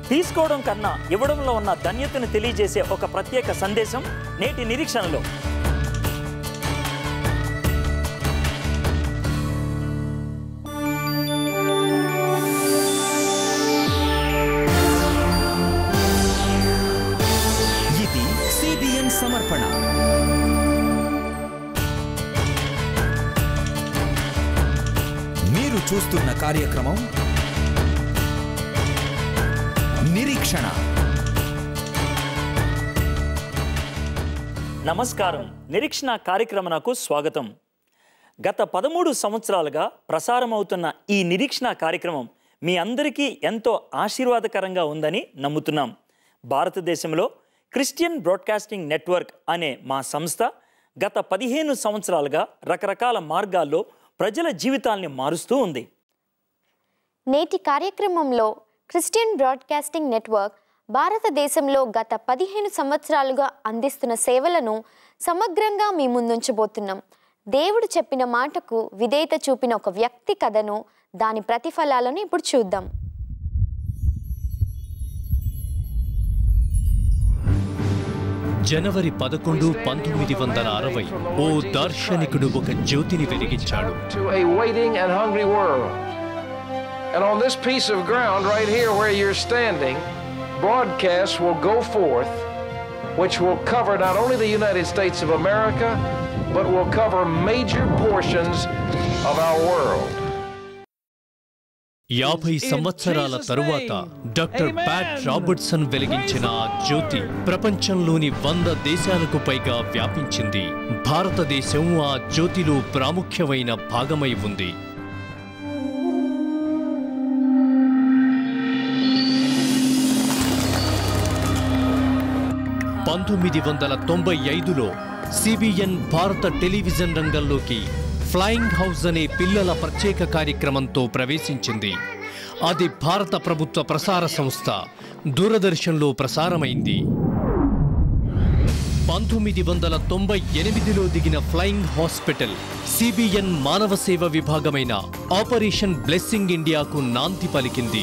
తీసుకోవడం కన్నా ఇవ్వడంలో ఉన్న ధన్యతను తెలియజేసే ఒక ప్రత్యేక సందేశం నేటి నిరీక్షణలో ఇది సిబిఎన్ సమర్పణ మీరు చూస్తున్న కార్యక్రమం నిరీక్షణ నమస్కారం నిరీక్షణ కార్యక్రమనకు స్వాగతం గత పదమూడు సంవత్సరాలుగా ప్రసారమవుతున్న ఈ నిరీక్షణ కార్యక్రమం మీ అందరికీ ఎంతో ఆశీర్వాదకరంగా ఉందని నమ్ముతున్నాం భారతదేశంలో క్రిస్టియన్ బ్రాడ్కాస్టింగ్ నెట్వర్క్ అనే మా సంస్థ గత పదిహేను సంవత్సరాలుగా రకరకాల మార్గాల్లో ప్రజల జీవితాల్ని మారుస్తూ ఉంది నేటి కార్యక్రమంలో క్రిస్టియన్ బ్రాడ్కాస్టింగ్ నెట్వర్క్ భారతదేశంలో గత పదిహేను సంవత్సరాలుగా అందిస్తున్న సేవలను సమగ్రంగా మీ ముందుంచబోతున్నాం దేవుడు చెప్పిన మాటకు విధేయత చూపిన ఒక వ్యక్తి కథను దాని ప్రతిఫలాలను ఇప్పుడు చూద్దాం జనవరి పదకొండు పంతొమ్మిది వందల అరవై ఓ దార్శనికుడు ఒక జ్యోతిని వెలిగించాడు to a waiting and hungry world. And on this piece of ground right here where you're standing, broadcasts will go forth which will cover not only the United States of America, but will cover major portions of our world. యాభై సంవత్సరాల తరువాత doctor Pat Robertson వెలిగించిన ఆ జ్యోతి ప్రపంచంలోని వంద దేశాలకు పైగా వ్యాపించింది భారతదేశం ఆ జ్యోతిలో ప్రాముఖ్యమైన భాగమై ఉంది పంతొమ్మిది వందల తొంభై ఐదులో సిబిఎన్ భారత టెలివిజన్ రంగంలోకి ఫ్లయింగ్ హౌస్ అనే పిల్లల ప్రత్యేక కార్యక్రమంతో ప్రవేశించింది అది భారత ప్రభుత్వ ప్రసార సంస్థ దూరదర్శన్లో ప్రసారమైంది పంతొమ్మిది వందల తొంభై ఎనిమిదిలో దిగిన ఫ్లయింగ్ హాస్పిటల్ సిబిఎన్ మానవ సేవ విభాగమైన ఆపరేషన్ బ్లెస్సింగ్ ఇండియాకు నాంది పలికింది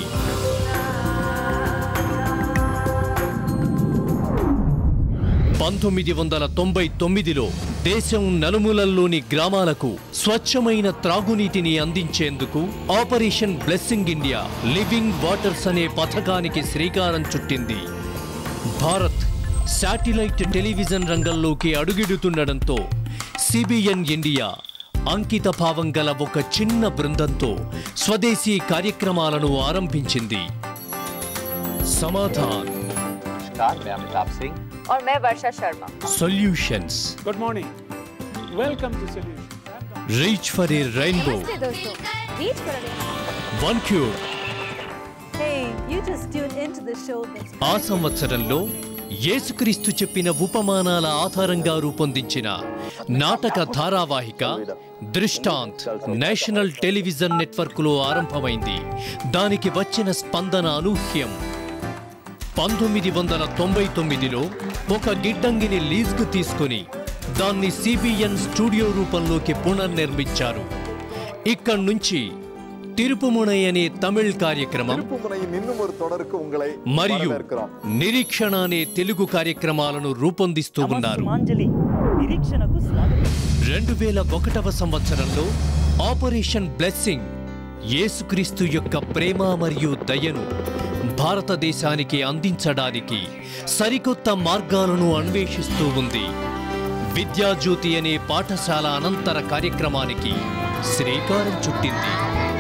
పంతొమ్మిది వందల తొంభై తొమ్మిదిలో దేశం నలుమూలల్లోని గ్రామాలకు స్వచ్ఛమైన త్రాగునీటిని అందించేందుకు operation blessing India living waters అనే పథకానికి శ్రీకారం చుట్టింది భారత్ శాటిలైట్ టెలివిజన్ రంగంలోకి అడుగిడుతుండడంతో సిబిఎన్ ఇండియా అంకిత భావం గల ఒక చిన్న బృందంతో స్వదేశీ కార్యక్రమాలను ఆరంభించింది సమాధాన్ नमस्कार मैं अमिताभ सिंह और मैं Varsha Sharma solutions Good morning. Welcome to Solutions. Reach for a rainbow दोस्तों रीच कर one cure Hey, you just tuned into the show that's ఆ సంవత్సరంలో యేసుక్రీస్తు చెప్పిన ఉపమానాల ఆధారంగా రూపొందించిన నాటక ధారావాహిక దృష్టాంత్ నేషనల్ టెలివిజన్ నెట్వర్క్లో ఆరంభమైంది దానికి వచ్చిన స్పందన అనూహ్యం పంతొమ్మిది వందల తొంభై తొమ్మిదిలో ఒక గిడ్డంగిని లీజ్కు తీసుకుని దాన్ని సిబిఎన్ స్టూడియో రూపంలోకి పునర్నిర్మించారు ఇక్కడి నుంచి తిరుపుమునై అనే తమిళ్ కార్యక్రమం திருப்புமுனையின் இன்னும் ஒரு தொடருக்கு உங்களை మరియు வரவேற்கிறோம் నిరీక్షణ అనే తెలుగు కార్యక్రమాలను రూపొందిస్తూ ఉన్నారు నమస్సుమాంజలి నిరీక్షణకు స్వాగతం రెండు వేల ఒకటవ సంవత్సరంలో ఆపరేషన్ బ్లెస్సింగ్ యేసుక్రీస్తు యొక్క ప్రేమ మరియు దయను భారతదేశానికి అందించడానికి సరికొత్త మార్గాలను అన్వేషిస్తూ ఉంది విద్యాజ్యోతి అనే పాఠశాల అనంతర కార్యక్రమానికి శ్రీకారం చుట్టింది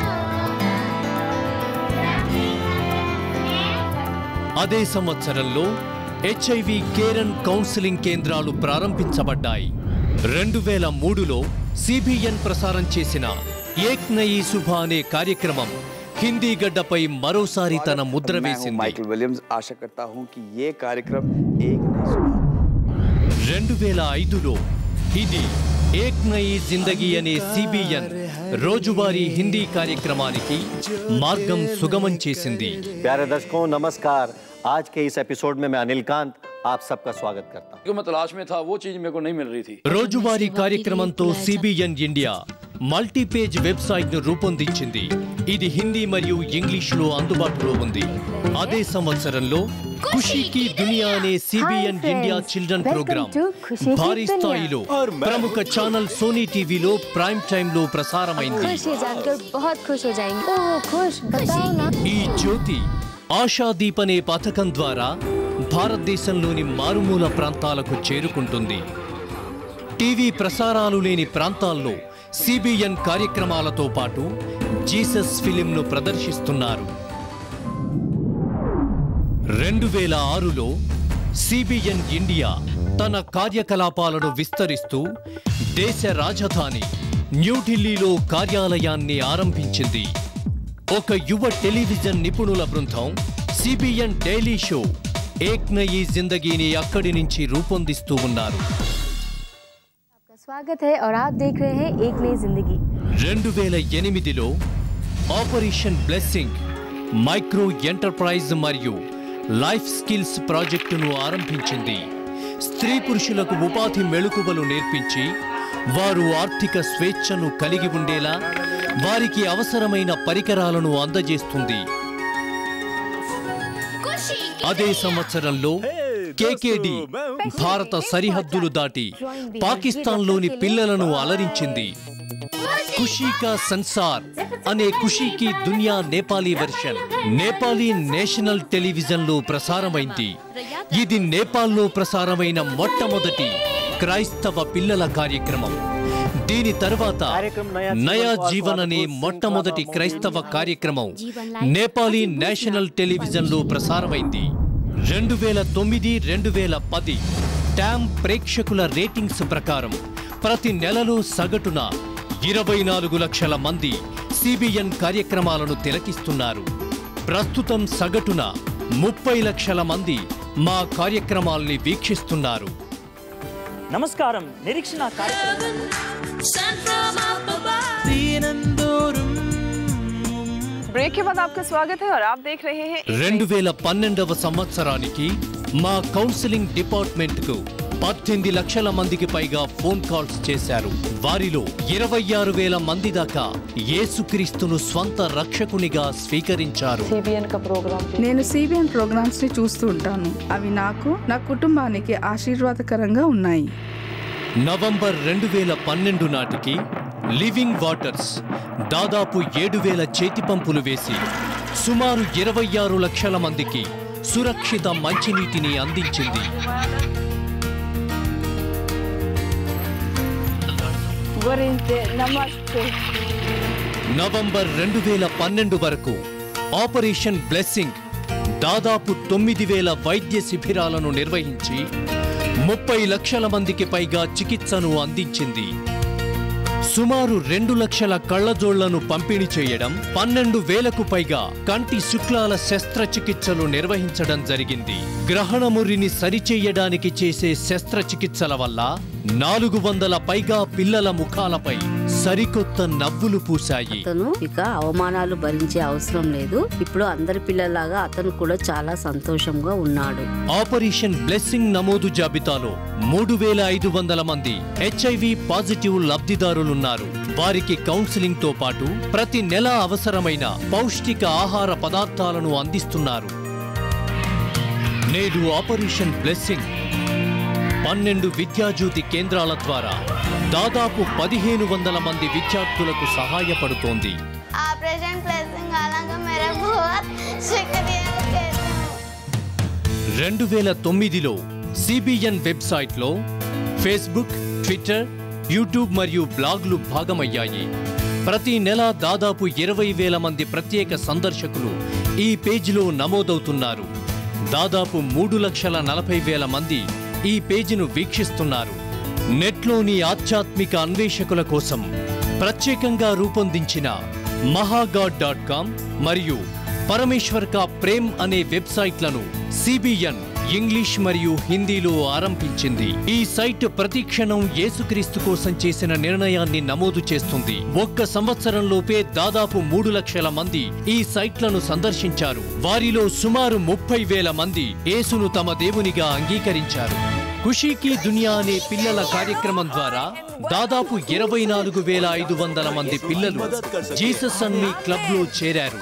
అదే సంవత్సరంలో హెచ్ఐవి కేర్ అండ్ కౌన్సిలింగ్ కేంద్రాలు ప్రారంభించబడ్డాయి రెండు వేల మూడులో సిబిఎన్ ప్రసారం చేసిన ఏక్ నయీ శుభ అనే కార్యక్రమం హిందీ గడ్డపై మరోసారి తన ముద్ర मैं हूं వేసింది माइकल विलियम्स आशा करता हूं कि ये कार्यक्रम एक नई सुबह రెండు వేల ఐదులో ఇది ఏక్ నయీ జిందగీ అనే సిబిఎన్ రోజువారీ హిందీ కార్యక్రమానికి మార్గం సుగమం చేసింది प्यारे दर्शकों नमस्कार आज के इस एपिसोड में मैं अनिल कांत आप सबका स्वागत करता हूं जो मैं तलाश में था वो चीज मेरे को नहीं मिल रही थी రోజువారీ కార్యక్రమంతో సిబిఎన్ ఇండియా మల్టీపేజ్ వెబ్సైట్ ను రూపొందించింది ఇది హిందీ మరియు ఇంగ్లీషులో అందుబాటులో ఉంది అదే సంవత్సరంలో ఖుషీకి దునియా అనే CBN Hi, India friends. Children Welcome programme to Khushi Ki భారీ దునియా. స్థాయిలో ప్రముఖ ఛానల్ సోనీ టీవీలో ప్రైమ్ టైమ్ లో ప్రసారమైంది खुश ये जानकर बहुत खुश हो जाएंगे ओह खुश बताओ ना ఈ జ్యోతి ఆశాదీప్ అనే పథకం ద్వారా భారతదేశంలోని మారుమూల ప్రాంతాలకు చేరుకుంటుంది టీవీ ప్రసారాలు లేని ప్రాంతాల్లో సిబిఎన్ కార్యక్రమాలతో పాటు జీసస్ ఫిలింను ప్రదర్శిస్తున్నారు రెండు వేల ఆరులో సిబిఎన్ ఇండియా తన కార్యకలాపాలను విస్తరిస్తూ దేశ రాజధాని న్యూఢిల్లీలో కార్యాలయాన్ని ఆరంభించింది ఒక యువ టెలివిజన్ నిపుణుల బృందం CBN daily show Ek Nayi జిందగీని అక్కడి నుంచి రూపొందిస్తూ ఉన్నారు आपका स्वागत है और आप देख रहे हैं एक नई जिंदगी రెండు వేల ఎనిమిదిలో ఆపరేషన్ బ్లెస్సింగ్ మైక్రో ఎంటర్ప్రైజ్ మరియు లైఫ్ స్కిల్స్ ప్రాజెక్టును ఆరంభించింది స్త్రీ పురుషులకు ఉపాధి మెళుకువలు నేర్పించి వారు ఆర్థిక స్వేచ్ఛను కలిగి ఉండేలా వారికి అవసరమైన పరికరాలను అందజేస్తుంది అదే సంవత్సరంలో కేకేడి భారత సరిహద్దులు దాటి పాకిస్తాన్లోని పిల్లలను అలరించింది ఖుషీ కా సంసార్ అనే Khushi Ki Duniya Nepali version Nepali national television లో ప్రసారమైంది ఇది నేపాల్లో ప్రసారమైన మొట్టమొదటి క్రైస్తవ పిల్లల కార్యక్రమం దీని తర్వాత నయా జీవన్ అనే మొట్టమొదటి క్రైస్తవ కార్యక్రమం నేపాలీ నేషనల్ టెలివిజన్ లో ప్రసారమైంది రెండు వేల తొమ్మిది రెండు వేల పది ట్యామ్ ప్రేక్షకుల రేటింగ్స్ ప్రకారం ప్రతి నెలలో సగటున ఇరవై నాలుగు లక్షల మంది సిబిఎన్ కార్యక్రమాలను తిలకిస్తున్నారు ప్రస్తుతం సగటున ముప్పై లక్షల మంది మా కార్యక్రమాల్ని వీక్షిస్తున్నారు నమస్కారం నిరీక్షణ కార్యక్రమం ब्रेक के बाद आपका स्वागत है और आप देख रहे हैं एक రెండు వేల పన్నెండవ సంవత్సరానికి మా కౌన్సిలింగ్ డిపార్ట్మెంట్ కు పద్దెనిమిది లక్షల మందికి పైగా ఫోన్ కాల్స్ చేశారు వారిలో ఇరవై ఆరు వేల మంది దాకా యేసుక్రీస్తును స్వంత రక్షకునిగా స్వీకరించారు सीबीएन का प्रोग्राम నేను సిబిఎన్ ప్రోగ్రామ్స్ ని చూస్తూ ఉంటాను అవి నాకు నా కుటుంబానికి ఆశీర్వాదకరంగా ఉన్నాయి నవంబర్ రెండు వేల పన్నెండు నాటికి లివింగ్ వాటర్స్ దాదాపు ఏడు వేల చేతి పంపులు వేసి సుమారు ఇరవై ఆరు లక్షల మందికి సురక్షిత మంచినీటిని అందించింది गुरिंते नमस्ते నవంబర్ రెండు వేల పన్నెండు వరకు ఆపరేషన్ బ్లెస్సింగ్ దాదాపు తొమ్మిది వేల వైద్య శిబిరాలను నిర్వహించి ముప్పై లక్షల మందికి పైగా చికిత్సను అందించింది సుమారు రెండు లక్షల కళ్లజోళ్లను పంపిణీ చేయడం పన్నెండు వేలకు పైగా కంటి శుక్లాల శస్త్రచికిత్సలు నిర్వహించడం జరిగింది గ్రహణమురిని సరిచేయడానికి చేసే శస్త్రచికిత్సల వల్ల నాలుగు వందల పైగా పిల్లల ముఖాలపై సరికొత్త నవ్వులు పూశాయి అతను ఇక అవమానాలు భరించే అవసరం లేదు ఇప్పుడు అందరి పిల్లలాగా అతను కూడా చాలా సంతోషంగా ఉన్నాడు ఆపరేషన్ బ్లెస్సింగ్ నమోదు జాబితాలో మూడు వేల ఐదు వందల మంది హెచ్ఐవి పాజిటివ్ లబ్ధిదారులున్నారు వారికి కౌన్సిలింగ్ తో పాటు ప్రతి నెల అవసరమైన పౌష్టిక ఆహార పదార్థాలను అందిస్తున్నారు నేడు ఆపరేషన్ బ్లెస్సింగ్ పన్నెండు విద్యాజ్యోతి కేంద్రాల ద్వారా దాదాపు పదిహేను వందల మంది విద్యార్థులకు సహాయపడుతోంది ऑपरेशन प्लेसिंग वाला का मेरा बहुत शुक्रिया कहती हूँ రెండు వేల తొమ్మిదిలో సిబిఎన్ వెబ్సైట్లో ఫేస్బుక్ ట్విట్టర్ యూట్యూబ్ మరియు బ్లాగ్లు భాగమయ్యాయి ప్రతి నెల దాదాపు ఇరవై వేల మంది ప్రత్యేక సందర్శకులు ఈ పేజీలో నమోదవుతున్నారు దాదాపు మూడు లక్షల నలభై వేల మంది ఈ పేజీను వీక్షిస్తున్నారు నెట్లోని ఆధ్యాత్మిక అన్వేషకుల కోసం ప్రత్యేకంగా రూపొందించిన మహాగాడ్ డాట్ కామ్ మరియు పరమేశ్వర్ కా ప్రేమ్ అనే వెబ్సైట్లను సిబిఎన్ ఇంగ్లీష్ మరియు హిందీలో ఆరంభించింది ఈ సైట్ ప్రతిక్షణం యేసుక్రీస్తు కోసం చేసిన నిర్ణయాన్ని నమోదు చేస్తుంది ఒక్క సంవత్సరంలోపే దాదాపు మూడు లక్షల మంది ఈ సైట్లను సందర్శించారు వారిలో సుమారు ముప్పై వేల మంది యేసును తమ దేవునిగా అంగీకరించారు ఖుషీకి దునియా అనే పిల్లల కార్యక్రమం ద్వారా దాదాపు ఇరవై నాలుగు వేల ఐదు వందల మంది పిల్లలు జీసస్ అన్ని క్లబ్లో చేరారు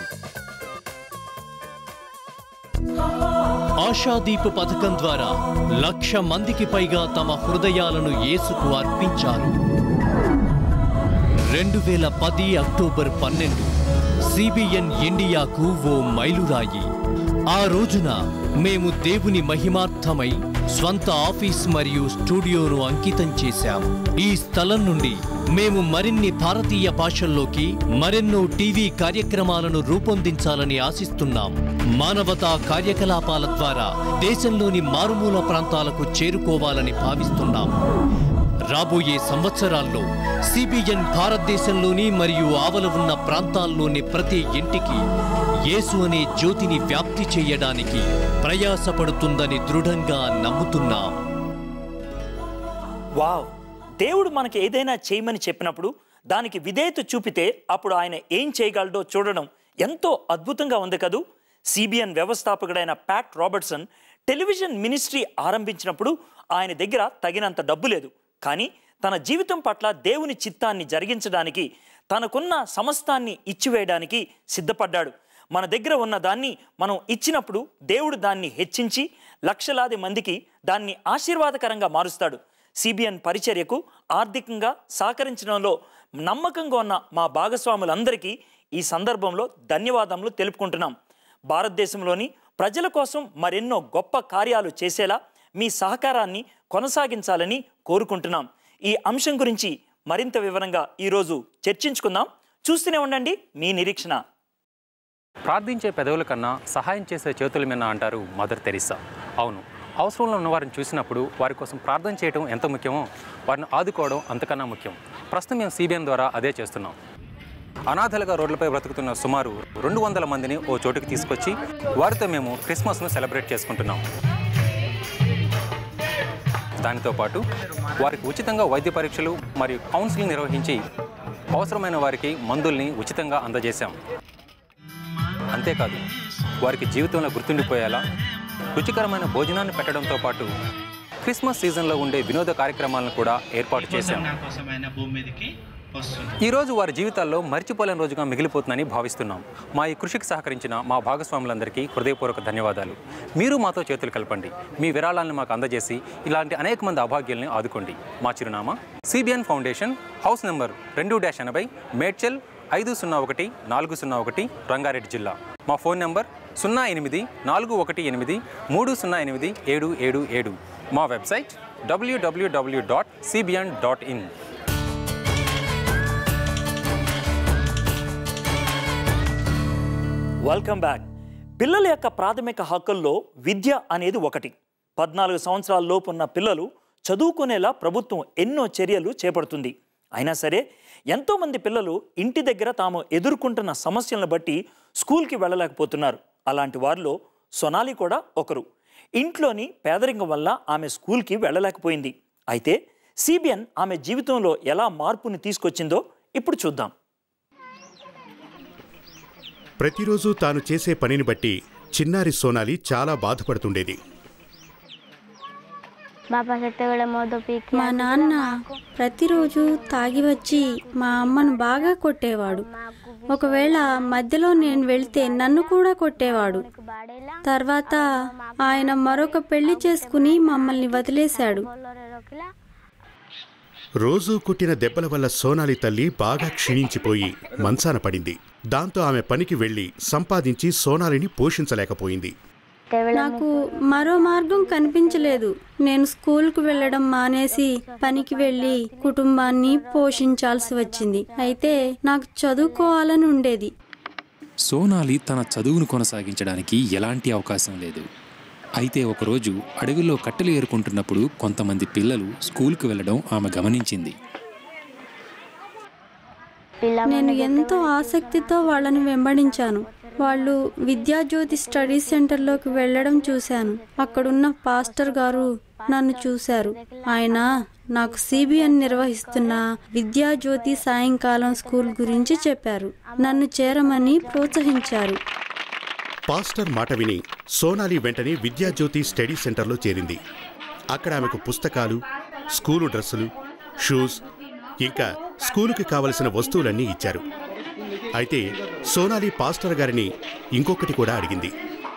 ఆశాదీప్ పథకం ద్వారా లక్ష మందికి పైగా తమ హృదయాలను యేసుకు అర్పించారు రెండు వేల పది అక్టోబర్ పన్నెండు సిబిఎన్ ఇండియాకు ఓ మైలురాయి ఆ రోజున మేము దేవుని మహిమార్థమై స్వంత ఆఫీస్ మరియు స్టూడియోను అంకితం చేశాం ఈ స్థలం నుండి మేము మరిన్ని భారతీయ భాషల్లోకి మరెన్నో టీవీ కార్యక్రమాలను రూపొందించాలని ఆశిస్తున్నాం మానవతా కార్యకలాపాల ద్వారా దేశంలోని మారుమూల ప్రాంతాలకు చేరుకోవాలని భావిస్తున్నాం రాబోయే సంవత్సరాల్లో సిబిఎన్ భారతదేశంలోని మరియు ఆవల ఉన్న ప్రాంతాల్లోని ప్రతి ఇంటికి యేసు అనే జ్యోతిని వ్యాప్తి చేయడానికి ప్రయాసపడుతుందని దృఢంగా నమ్ముతున్నాం వావ్ దేవుడు మనకి ఏదైనా చేయమని చెప్పినప్పుడు దానికి విధేయత చూపితే అప్పుడు ఆయన ఏం చేయగలడో చూడడం ఎంతో అద్భుతంగా ఉంది కదూ సిబిఎన్ వ్యవస్థాపకుడైన ప్యాట్ రాబర్ట్సన్ టెలివిజన్ మినిస్ట్రీ ఆరంభించినప్పుడు ఆయన దగ్గర తగినంత డబ్బు లేదు కానీ తన జీవితం పట్ల దేవుని చిత్తాన్ని జరిగించడానికి తనకున్న సమస్తాన్ని ఇచ్చివేయడానికి సిద్ధపడ్డాడు మన దగ్గర ఉన్న దాన్ని మనం ఇచ్చినప్పుడు దేవుడు దాన్ని హెచ్చించి లక్షలాది మందికి దాన్ని ఆశీర్వాదకరంగా మారుస్తాడు సిబిఎన్ పరిచర్యకు ఆర్థికంగా సహకరించడంలో నమ్మకంగా ఉన్న మా భాగస్వాములందరికీ ఈ సందర్భంలో ధన్యవాదములు తెలుపుకుంటున్నాం భారతదేశంలోని ప్రజల కోసం మరెన్నో గొప్ప కార్యాలు చేసేలా మీ సహకారాన్ని కొనసాగించాలని కోరుకుంటున్నాం ఈ అంశం గురించి మరింత వివరంగా ఈరోజు చర్చించుకుందాం చూస్తూనే ఉండండి మీ నిరీక్షణ ప్రార్థించే పెదవుల కన్నా సహాయం చేసే చేతుల మీద అంటారు మదర్ తెరిసా అవును అవసరంలో ఉన్న వారిని చూసినప్పుడు వారి కోసం ప్రార్థన చేయడం ఎంత ముఖ్యమో వారిని ఆదుకోవడం అంతకన్నా ముఖ్యం ప్రస్తుతం మేము సిబిఎన్ ద్వారా అదే చేస్తున్నాం అనాథలుగా రోడ్లపై బ్రతుకుతున్న సుమారు రెండు వందల మందిని ఓ చోటుకి తీసుకొచ్చి వారితో మేము క్రిస్మస్ను సెలబ్రేట్ చేసుకుంటున్నాం దానితో పాటు వారికి ఉచితంగా వైద్య పరీక్షలు మరియు కౌన్సిలింగ్ నిర్వహించి అవసరమైన వారికి మందుల్ని ఉచితంగా అందజేశాం అంతేకాదు వారికి జీవితంలో గుర్తుండిపోయేలా రుచికరమైన భోజనాన్ని పెట్టడంతో పాటు క్రిస్మస్ సీజన్లో ఉండే వినోద కార్యక్రమాలను కూడా ఏర్పాటు చేశాం ఈ రోజు వారి జీవితాల్లో మర్చిపోలేని రోజుగా మిగిలిపోతుందని భావిస్తున్నాం మా ఈ కృషికి సహకరించిన మా భాగస్వాములందరికీ హృదయపూర్వక ధన్యవాదాలు మీరు మాతో చేతులు కలపండి మీ విరాళాలను మాకు అందజేసి ఇలాంటి అనేక మంది అభాగ్యుల్ని ఆదుకోండి మా చిరునామా సిబిఎన్ ఫౌండేషన్ హౌస్ నెంబర్ రెండు డాష్ ఎనభై మేడ్చల్ ఐదు సున్నా ఒకటి నాలుగు సున్నా ఒకటి రంగారెడ్డి జిల్లా మా ఫోన్ నెంబర్ సున్నా ఎనిమిది నాలుగు ఒకటి ఎనిమిది మూడు సున్నా ఎనిమిది ఏడు ఏడు ఏడు మా website WWW dot CBN dot in welcome back పిల్లల యొక్క ప్రాథమిక హక్కుల్లో విద్య అనేది ఒకటి పద్నాలుగు సంవత్సరాల లోపు ఉన్న పిల్లలు చదువుకునేలా ప్రభుత్వం ఎన్నో చర్యలు చేపడుతుంది అయినా సరే ఎంతోమంది పిల్లలు ఇంటి దగ్గర తాము ఎదుర్కొంటున్న సమస్యలను బట్టి స్కూల్కి వెళ్ళలేకపోతున్నారు అలాంటి వారిలో సొనాలి కూడా ఒకరు ఇంట్లోని పేదరికం వల్ల ఆమె స్కూల్కి వెళ్ళలేకపోయింది అయితే సిబిఎన్ ఆమె జీవితంలో ఎలా మార్పుని తీసుకొచ్చిందో ఇప్పుడు చూద్దాం ప్రతిరోజు తాను చేసే పనిని బట్టి చిన్నారి సోనాలి చాలా బాధపడుతుండేది మా నాన్న ప్రతిరోజు తాగి వచ్చి మా అమ్మను బాగా కొట్టేవాడు ఒకవేళ మధ్యలో నేను వెళ్తే నన్ను కూడా కొట్టేవాడు తర్వాత ఆయన మరొక పెళ్లి చేసుకుని మమ్మల్ని వదిలేశాడు రోజూ కొట్టిన దెబ్బల వల్ల సోనాలి తల్లి బాగా క్షీణించిపోయి మంచాన పడింది దాంతో ఆమె పనికి వెళ్లి సంపాదించి సోనాలిని పోషించలేకపోయింది నాకు మరో మార్గం కనిపించలేదు నేను స్కూల్కు వెళ్ళడం మానేసి పనికి వెళ్ళి కుటుంబాన్ని పోషించాల్సి వచ్చింది అయితే నాకు చదువుకోవాలని ఉండేది సోనాలి తన చదువును కొనసాగించడానికి ఎలాంటి అవకాశం లేదు అయితే ఒకరోజు అడవిలో కట్టెలు ఏరుకుంటున్నప్పుడు కొంతమంది పిల్లలు స్కూల్కు వెళ్ళడం ఆమె గమనించింది నేను ఎంతో ఆసక్తితో వాళ్ళని వెంబడించాను వాళ్ళు విద్యాజ్యోతి స్టడీ సెంటర్లోకి వెళ్ళడం చూశాను అక్కడున్న పాస్టర్ గారు నన్ను చూశారు ఆయన నాకు సిబిఎన్ నిర్వహిస్తున్న విద్యాజ్యోతి సాయంకాలం స్కూల్ గురించి చెప్పారు నన్ను చేరమని ప్రోత్సహించారు పాస్టర్ మాట విని సోనాలి వెంటనే విద్యాజ్యోతి స్టడీ సెంటర్లో చేరింది అక్కడ ఆమెకు పుస్తకాలు స్కూలు డ్రెస్సులు షూస్ ఇంకా స్కూలుకి కావలసిన వస్తువులన్నీ ఇచ్చారు అయితే సోనాలి పాస్టర్ గారిని ఇంకొకటి కూడా అడిగింది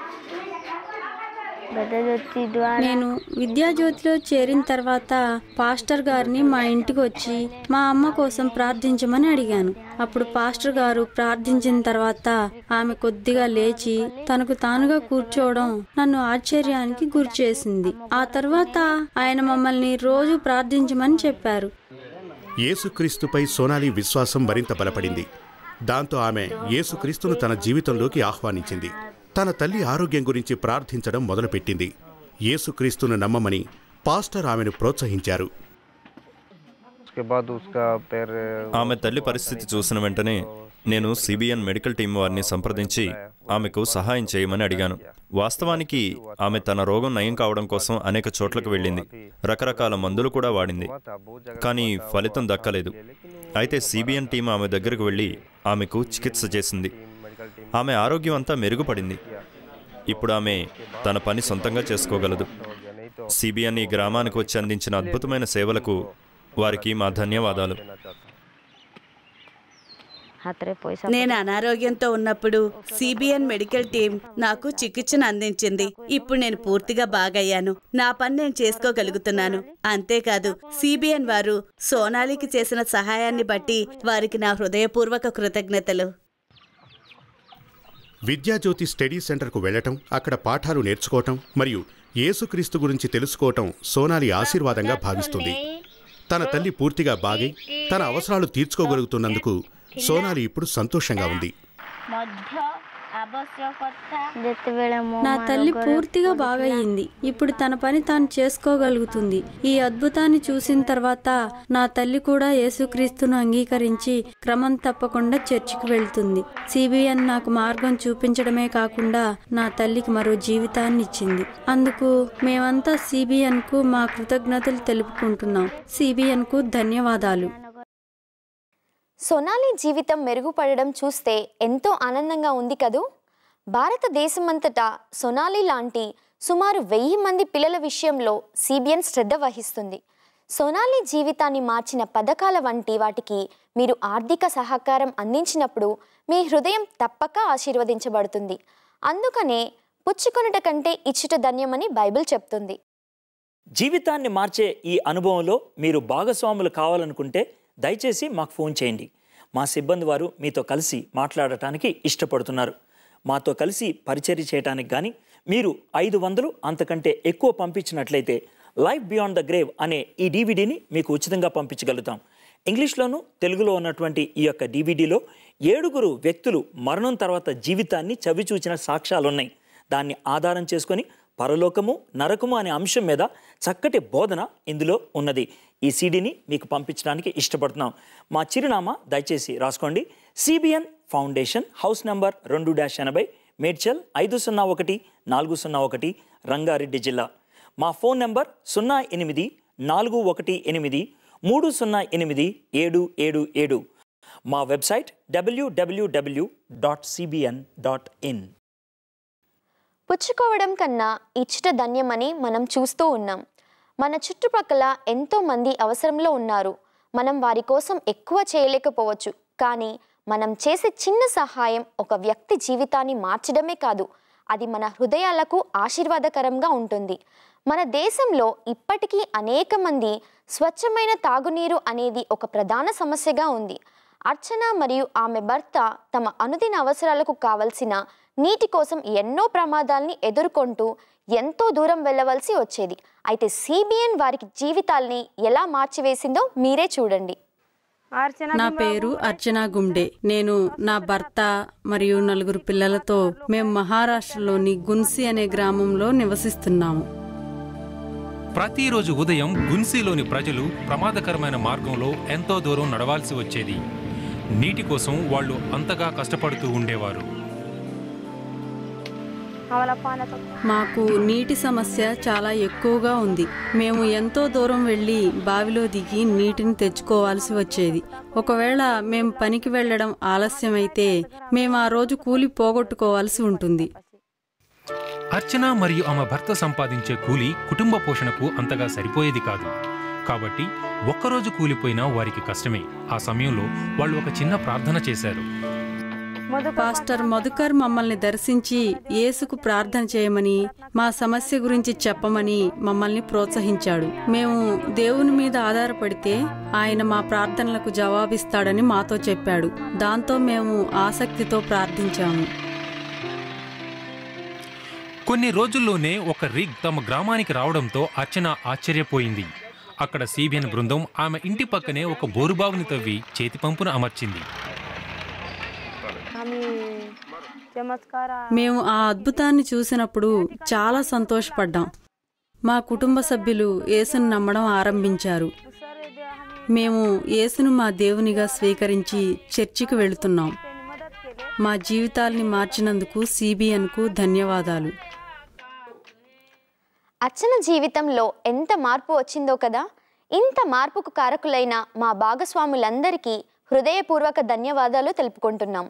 నేను విద్యాజ్యోతిలో చేరిన తర్వాత పాస్టర్ గారిని మా ఇంటికి వచ్చి మా అమ్మ కోసం ప్రార్థించమని అడిగాను అప్పుడు పాస్టర్ గారు ప్రార్థించిన తర్వాత ఆమె కొద్దిగా లేచి తనకు తానుగా కూర్చోవడం నన్ను ఆశ్చర్యానికి గురి చేసింది ఆ తర్వాత ఆయన మమ్మల్ని రోజు ప్రార్థించమని చెప్పారు యేసుక్రీస్తుపై సోనాలి విశ్వాసం మరింత బలపడింది దాంతో ఆమె యేసుక్రీస్తును తన జీవితంలోకి ఆహ్వానించింది తన తల్లి ఆరోగ్యం గురించి ప్రార్థించడం మొదలుపెట్టింది యేసుక్రీస్తును నమ్మమని పాస్టర్ ఆమెను ప్రోత్సహించారు ఆమె తల్లి పరిస్థితి చూసిన వెంటనే నేను సిబిఎన్ మెడికల్ టీం వారిని సంప్రదించి ఆమెకు సహాయం చేయమని అడిగాను వాస్తవానికి ఆమె తన రోగం నయం కావడం కోసం అనేక చోట్లకు వెళ్ళింది రకరకాల మందులు కూడా వాడింది కానీ ఫలితం దక్కలేదు అయితే సిబిఎన్ టీం ఆమె దగ్గరకు వెళ్ళి ఆమెకు చికిత్స చేసింది ఆమె ఆరోగ్యం అంతా మెరుగుపడింది ఇప్పుడు ఆమె తన పని సొంతంగా చేసుకోగలదు సిబిఎన్ ఈ గ్రామానికి వచ్చి అందించిన అద్భుతమైన సేవలకు వారికి మా ధన్యవాదాలు నేను అనారోగ్యంతో ఉన్నప్పుడు సిబిఎన్ మెడికల్ టీం నాకు చికిత్సను అందించింది ఇప్పుడు నేను పూర్తిగా బాగయ్యాను నా పని నేను చేసుకోగలుగుతున్నాను అంతేకాదు సిబిఎన్ వారు సోనాలికి చేసిన సహాయాన్ని బట్టి వారికి నా హృదయపూర్వక కృతజ్ఞతలు విద్యాజ్యోతి స్టడీ సెంటర్కు వెళ్లటం అక్కడ పాఠాలు నేర్చుకోవటం మరియు యేసుక్రీస్తు గురించి తెలుసుకోవటం సోనాలి ఆశీర్వాదంగా భావిస్తుంది తన తల్లి పూర్తిగా బాగై తన అవసరాలు తీర్చుకోగలుగుతున్నందుకు సోనాలి ఇప్పుడు సంతోషంగా ఉంది నా తల్లి పూర్తిగా బాగయ్యింది ఇప్పుడు తన పని తాను చేసుకోగలుగుతుంది ఈ అద్భుతాన్ని చూసిన తర్వాత నా తల్లి కూడా యేసుక్రీస్తును అంగీకరించి క్రమం తప్పకుండా చర్చికి వెళ్తుంది సిబిఎన్ నాకు మార్గం చూపించడమే కాకుండా నా తల్లికి మరో జీవితాన్ని ఇచ్చింది అందుకు మేమంతా సిబిఎన్ కు మా కృతజ్ఞతలు తెలుపుకుంటున్నాం సిబిఎన్ కు ధన్యవాదాలు సొనాలి జీవితం మెరుగుపడడం చూస్తే ఎంతో ఆనందంగా ఉంది కదూ భారతదేశమంతటా సొనాలి లాంటి సుమారు వెయ్యి మంది పిల్లల విషయంలో సిబిఎన్ శ్రద్ధ వహిస్తుంది సొనాలి జీవితాన్ని మార్చిన పథకాల వంటి వాటికి మీరు ఆర్థిక సహకారం అందించినప్పుడు మీ హృదయం తప్పక ఆశీర్వదించబడుతుంది అందుకనే పుచ్చుకొనుట కంటే ఇచ్చుట ధన్యమని బైబిల్ చెప్తుంది జీవితాన్ని మార్చే ఈ అనుభవంలో మీరు భాగస్వాములు కావాలనుకుంటే దయచేసి మాకు ఫోన్ చేయండి మా సిబ్బంది వారు మీతో కలిసి మాట్లాడటానికి ఇష్టపడుతున్నారు మాతో కలిసి పరిచర్య చేయడానికి కానీ మీరు ఐదు వందలు అంతకంటే ఎక్కువ పంపించినట్లయితే లైఫ్ బియాండ్ ద గ్రేవ్ అనే ఈ డీవీడీని మీకు ఉచితంగా పంపించగలుగుతాం ఇంగ్లీష్లోను తెలుగులో ఉన్నటువంటి ఈ యొక్క డీవీడీలో ఏడుగురు వ్యక్తులు మరణం తర్వాత జీవితాన్ని చవిచూచిన సాక్ష్యాలున్నాయి దాన్ని ఆధారం చేసుకొని పరలోకము నరకము అనే అంశం మీద చక్కటి బోధన ఇందులో ఉన్నది ఈ సీడీని మీకు పంపించడానికి ఇష్టపడుతున్నాం మా చిరునామా దయచేసి రాసుకోండి సిబిఎన్ ఫౌండేషన్ హౌస్ నంబర్ రెండు డాష్ ఎనభై మేడ్చల్ ఐదు సున్నా ఒకటి నాలుగు సున్నా ఒకటి రంగారెడ్డి జిల్లా మా ఫోన్ నంబర్ సున్నా ఎనిమిది నాలుగు ఒకటి ఎనిమిది మూడు సున్నా ఎనిమిది ఏడు ఏడు ఏడు మా website WWW dot CBN dot in పుచ్చుకోవడం కన్నా ఇచ్చుట ధన్యమని మనం చూస్తూ ఉన్నాం మన చుట్టుపక్కల ఎంతో మంది అవసరంలో ఉన్నారు మనం వారి కోసం ఎక్కువ చేయలేకపోవచ్చు కానీ మనం చేసే చిన్న సహాయం ఒక వ్యక్తి జీవితాన్ని మార్చడమే కాదు అది మన హృదయాలకు ఆశీర్వాదకరంగా ఉంటుంది మన దేశంలో ఇప్పటికీ అనేక మంది స్వచ్ఛమైన తాగునీరు అనేది ఒక ప్రధాన సమస్యగా ఉంది అర్చన మరియు ఆమె భర్త తమ అనుదిన అవసరాలకు కావలసిన నీటి కోసం ఎన్నో ప్రమాదాల్ని ఎదుర్కొంటూ ఎంతో దూరం వెళ్ళవలసి వచ్చేది అయితే సిబిఎన్ వారికి జీవితాల్ని ఎలా మార్చివేసిందో మీరే చూడండి నా పేరు అర్చనా గుండే నేను నా భర్త మరియు నలుగురు పిల్లలతో మేము మహారాష్ట్రలోని గున్సి అనే గ్రామంలో నివసిస్తున్నాము ప్రతిరోజు ఉదయం గున్సీలోని ప్రజలు ప్రమాదకరమైన మార్గంలో ఎంతో దూరం నడవాల్సి వచ్చేది నీటి కోసం వాళ్ళు అంతగా కష్టపడుతూ ఉండేవారు మాకు నీటి సమస్య చాలా ఎక్కువగా ఉంది మేము ఎంతో దూరం వెళ్ళి బావిలో దిగి నీటిని తెచ్చుకోవాల్సి వచ్చేది ఒకవేళ మేము పనికి వెళ్ళడం ఆలస్యమైతే మేము ఆ రోజు కూలి పోగొట్టుకోవాల్సి ఉంటుంది అర్చన మరియు ఆమె భర్త సంపాదించే కూలి కుటుంబ పోషణకు అంతగా సరిపోయేది కాదు కాబట్టి ఒక్కరోజు కూలిపోయినా వారికి కష్టమే ఆ సమయంలో వాళ్ళు ఒక చిన్న ప్రార్థన చేశారు పాస్టర్ మధుకర్ మమ్మల్ని దర్శించి యేసుకు ప్రార్థన చేయమని మా సమస్య గురించి చెప్పమని మమ్మల్ని ప్రోత్సహించాడు మేము దేవుని మీద ఆధారపడితే ఆయన మా ప్రార్థనలకు జవాబిస్తాడని మాతో చెప్పాడు దాంతో మేము ఆసక్తితో ప్రార్థించాము కొన్ని రోజుల్లోనే ఒక రిగ్ తమ గ్రామానికి రావడంతో అర్చన ఆశ్చర్యపోయింది అక్కడ సిబిఎన్ బృందం ఆమె ఇంటి పక్కనే ఒక బోరుబావుని తవ్వి చేతి పంపును అమర్చింది మేము ఆ అద్భుతాన్ని చూసినప్పుడు చాలా సంతోషపడ్డాం మా కుటుంబ సభ్యులు యేసును నమ్మడం ఆరంభించారు మేము యేసును మా దేవునిగా స్వీకరించి చర్చికి వెళుతున్నాం మా జీవితాల్ని మార్చినందుకు సిబిఎన్కు ధన్యవాదాలు అర్చన జీవితంలో ఎంత మార్పు వచ్చిందో కదా ఇంత మార్పుకు కారకులైన మా భాగస్వాములందరికీ హృదయపూర్వక ధన్యవాదాలు తెలుపుకుంటున్నాం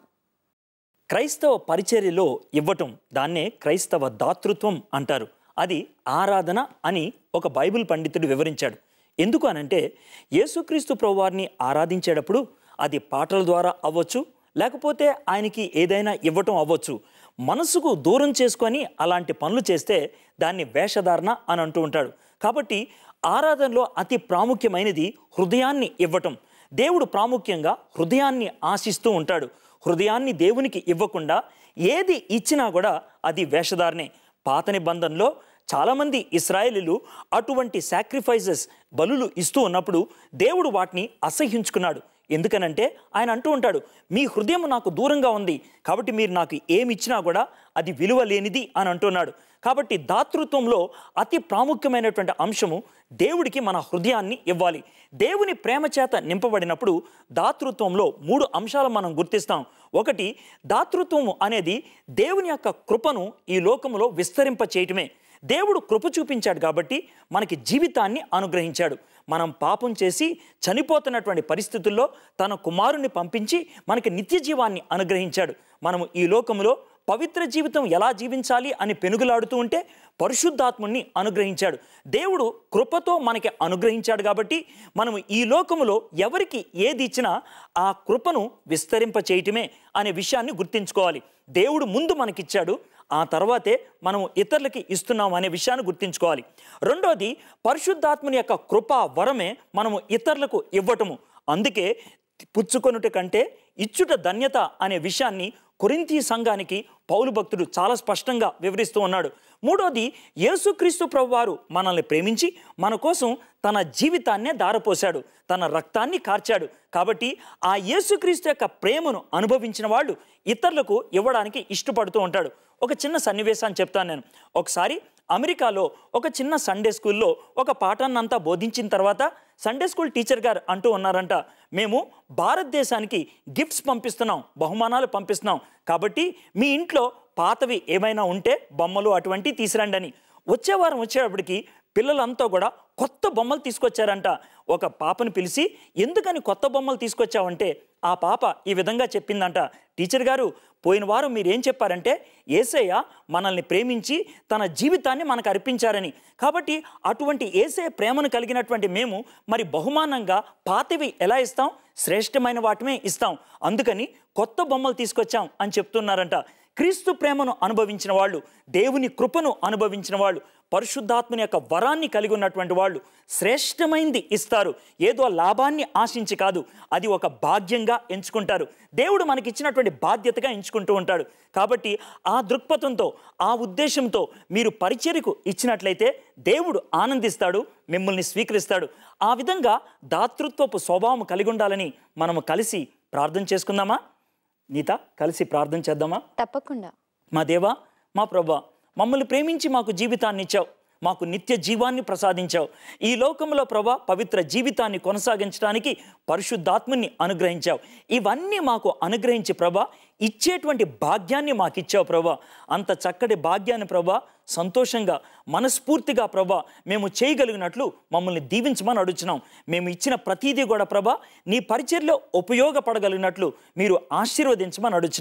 క్రైస్తవ పరిచర్యలో ఇవ్వటం దాన్నే క్రైస్తవ దాతృత్వం అంటారు అది ఆరాధన అని ఒక బైబిల్ పండితుడు వివరించాడు ఎందుకు అనంటే యేసుక్రీస్తు ప్రభువారిని ఆరాధించేటప్పుడు అది పాటల ద్వారా అవ్వచ్చు లేకపోతే ఆయనకి ఏదైనా ఇవ్వటం అవ్వచ్చు మనసుకు దూరం చేసుకొని అలాంటి పనులు చేస్తే దాన్ని వేషధారణ అని అంటూ ఉంటాడు కాబట్టి ఆరాధనలో అతి ప్రాముఖ్యమైనది హృదయాన్ని ఇవ్వటం దేవుడు ప్రాముఖ్యంగా హృదయాన్ని ఆశిస్తూ ఉంటాడు హృదయాన్ని దేవునికి ఇవ్వకుండా ఏది ఇచ్చినా కూడా అది వేషధారనే పాత నిబంధనలో చాలామంది ఇస్రాయేలీలు అటువంటి సాక్రిఫైసెస్ బలులు ఇస్తూ ఉన్నప్పుడు దేవుడు వాటిని అసహ్యించుకున్నాడు ఎందుకనంటే ఆయన అంటూ ఉంటాడు మీ హృదయం నాకు దూరంగా ఉంది కాబట్టి మీరు నాకు ఏమి ఇచ్చినా కూడా అది విలువ లేనిది అని అంటున్నాడు కాబట్టి దాతృత్వంలో అతి ప్రాముఖ్యమైనటువంటి అంశము దేవుడికి మన హృదయాన్ని ఇవ్వాలి దేవుని ప్రేమ చేత నింపబడినప్పుడు దాతృత్వంలో మూడు అంశాలు మనం గుర్తిస్తాం ఒకటి దాతృత్వం అనేది దేవుని యొక్క కృపను ఈ లోకములో విస్తరింప చేయటమే దేవుడు కృప చూపించాడు కాబట్టి మనకి జీవితాన్ని అనుగ్రహించాడు మనం పాపం చేసి చనిపోతున్నటువంటి పరిస్థితుల్లో తన కుమారుని పంపించి మనకి నిత్య జీవాన్ని అనుగ్రహించాడు మనము ఈ లోకములో పవిత్ర జీవితం ఎలా జీవించాలి అని పెనుగులాడుతూ ఉంటే పరిశుద్ధాత్ముని అనుగ్రహించాడు దేవుడు కృపతో మనకి అనుగ్రహించాడు కాబట్టి మనము ఈ లోకములో ఎవరికి ఏది ఇచ్చినా ఆ కృపను విస్తరింప చేయటమే అనే విషయాన్ని గుర్తించుకోవాలి దేవుడు ముందు మనకిచ్చాడు ఆ తర్వాతే మనము ఇతరులకి ఇస్తున్నాం అనే విషయాన్ని గుర్తించుకోవాలి రెండోది పరిశుద్ధాత్మని యొక్క కృప వరమే మనము ఇతరులకు ఇవ్వటము అందుకే పుచ్చుకొనుట కంటే ఇచ్చుట ధన్యత అనే విషయాన్ని కొరింథీ సంఘానికి పౌలు భక్తుడు చాలా స్పష్టంగా వివరిస్తూ ఉన్నాడు మూడోది యేసుక్రీస్తు ప్రభువారు మనల్ని ప్రేమించి మన కోసం తన జీవితాన్నే దారపోశాడు తన రక్తాన్ని కార్చాడు కాబట్టి ఆ యేసుక్రీస్తు యొక్క ప్రేమను అనుభవించిన వాళ్ళు ఇతరులకు ఇవ్వడానికి ఇష్టపడుతూ ఉంటాడు ఒక చిన్న సన్నివేశాన్ని చెప్తాను నేను ఒకసారి అమెరికాలో ఒక చిన్న సండే స్కూల్లో ఒక పాఠాన్నంతా బోధించిన తర్వాత సండే స్కూల్ టీచర్ గారు అంటూ ఉన్నారంట మేము భారతదేశానికి గిఫ్ట్స్ పంపిస్తున్నాం బహుమానాలు పంపిస్తున్నాం కాబట్టి మీ ఇంట్లో పాతవి ఏమైనా ఉంటే బొమ్మలు అటువంటివి తీసురండి అని వచ్చే వారం వచ్చేటప్పటికి పిల్లలంతా కూడా కొత్త బొమ్మలు తీసుకొచ్చారంట ఒక పాపను పిలిచి ఎందుకని కొత్త బొమ్మలు తీసుకొచ్చావంటే ఆ పాప ఈ విధంగా చెప్పిందంట టీచర్ గారు పోయిన వారం మీరు ఏం చెప్పారంటే ఏసయ్య మనల్ని ప్రేమించి తన జీవితాన్ని మనకు అర్పించారని కాబట్టి అటువంటి ఏసయ్య ప్రేమను కలిగినటువంటి మేము మరి బహుమానంగా పాతవి ఎలా ఇస్తాం శ్రేష్టమైన వాటిమే ఇస్తాం అందుకని కొత్త బొమ్మలు తీసుకొచ్చాం అని చెప్తున్నారంట క్రీస్తు ప్రేమను అనుభవించిన వాళ్ళు దేవుని కృపను అనుభవించిన వాళ్ళు పరిశుద్ధాత్మని యొక్క వరాన్ని కలిగి ఉన్నటువంటి వాళ్ళు శ్రేష్టమైంది ఇస్తారు ఏదో లాభాన్ని ఆశించి కాదు అది ఒక భాగ్యంగా ఎంచుకుంటారు దేవుడు మనకిచ్చినటువంటి బాధ్యతగా ఎంచుకుంటూ ఉంటాడు కాబట్టి ఆ దృక్పథంతో ఆ ఉద్దేశంతో మీరు పరిచర్యకు ఇచ్చినట్లయితే దేవుడు ఆనందిస్తాడు మిమ్మల్ని స్వీకరిస్తాడు ఆ విధంగా దాతృత్వపు స్వభావం కలిగి ఉండాలని మనము కలిసి ప్రార్థన చేసుకుందామా నీత కలిసి ప్రార్థన చేద్దామా తప్పకుండా మా దేవా మా ప్రభా మమ్మల్ని ప్రేమించి మాకు జీవితాన్ని ఇచ్చావు మాకు నిత్య జీవాన్ని ప్రసాదించావు ఈ లోకంలో ప్రభా పవిత్ర జీవితాన్ని కొనసాగించడానికి పరిశుద్ధాత్మని అనుగ్రహించావు ఇవన్నీ మాకు అనుగ్రహించి ప్రభా ఇచ్చేటువంటి భాగ్యాన్ని మాకు ఇచ్చావు ప్రభా అంత చక్కటి భాగ్యాన్ని ప్రభా సంతోషంగా మనస్ఫూర్తిగా ప్రభా మేము చేయగలిగినట్లు మమ్మల్ని దీవించమని అడుగుతున్నాం మేము ఇచ్చిన ప్రతీదీ కూడా ప్రభా నీ పరిచర్లో ఉపయోగపడగలిగినట్లు మీరు ఆశీర్వదించమని అడుగుతున్నాం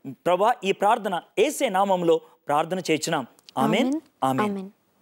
ప్రభా ఈ ప్రార్థన ఏసే నామంలో ప్రార్థన చేయించున్నాం ఆమెన్ ఆమెన్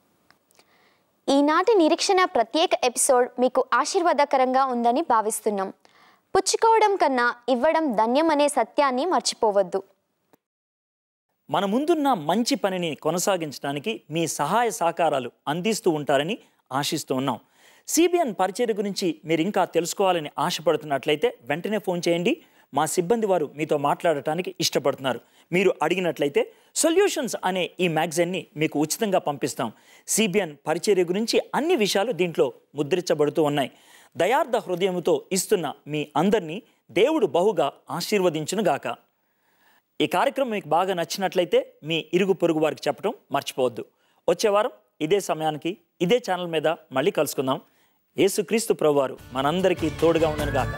ఈనాటి నిరీక్షణ ప్రత్యేక ఎపిసోడ్ మీకు ఆశీర్వాదకరంగా ఉందని భావిస్తున్నాం పుచ్చుకోవడం కన్నా ఇవ్వడం ధన్యమనే సత్యాన్ని మర్చిపోవద్దు మన ముందున్న మంచి పనిని కొనసాగించడానికి మీ సహాయ సహకారాలు అందిస్తూ ఉంటారని ఆశిస్తూ ఉన్నాం సిబిఎన్ పరిచర్య గురించి మీరు ఇంకా తెలుసుకోవాలని ఆశపడుతున్నట్లయితే వెంటనే ఫోన్ చేయండి మా సిబ్బంది వారు మీతో మాట్లాడటానికి ఇష్టపడుతున్నారు మీరు అడిగినట్లయితే సొల్యూషన్స్ అనే ఈ మ్యాగజైన్ని మీకు ఉచితంగా పంపిస్తాం సిబిఎన్ పరిచర్య గురించి అన్ని విషయాలు దీంట్లో ముద్రించబడుతూ ఉన్నాయి దయార్థ హృదయముతో ఇస్తున్న మీ అందరినీ దేవుడు బహుగా ఆశీర్వదించునుగాక ఈ కార్యక్రమం మీకు బాగా నచ్చినట్లయితే మీ ఇరుగు పొరుగు వారికి చెప్పడం మర్చిపోవద్దు వచ్చే వారం ఇదే సమయానికి ఇదే ఛానల్ మీద మళ్ళీ కలుసుకుందాం యేసుక్రీస్తు ప్రభువారు మనందరికీ తోడుగా ఉండను గాక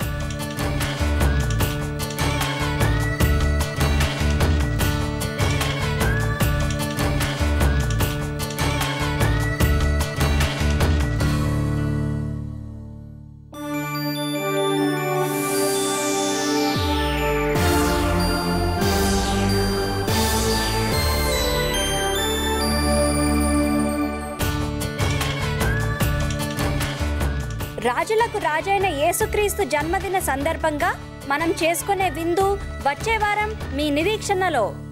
రాజులకు రాజైన యేసుక్రీస్తు జన్మదిన సందర్భంగా మనం చేసుకునే విందు వచ్చే వారం మీ నిరీక్షణలో